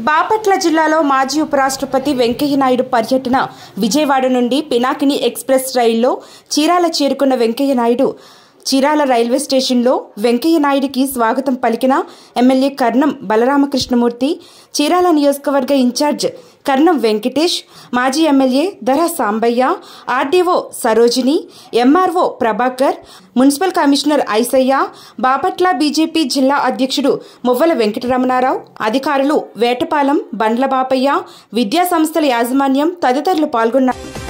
బాపట్ల జిల్లాలో మాజీ ఉపరాష్ట్రపతి వెంకయ్యనాయుడు పర్యటన విజయవాడ నుండి పినాకిని ఎక్స్ప్రెస్ రైల్లో చీరాల చేరుకున్న వెంకయ్యనాయుడు చీరాల రైల్వే స్టేషన్లో వెంకయ్యనాయుడికి స్వాగతం పలికిన ఎమ్మెల్యే కర్ణం బలరామకృష్ణమూర్తి చీరాల నియోజకవర్గ ఇన్ఛార్జ్ కర్ణం వెంకటేష్ మాజీ MLA Dhara Sambaiah RDO Sarojini MRO Prabhakar municipal commissioner Aisaiah Bapatla BJP జిల్లా అధ్యక్షుడు మువ్వల వెంకటరమణారావు అధికారులు వేటపాలెం బండ్ల బాపయ్య విద్యా సంస్థల యాజమాన్యం తదితరులు పాల్గొన్నారు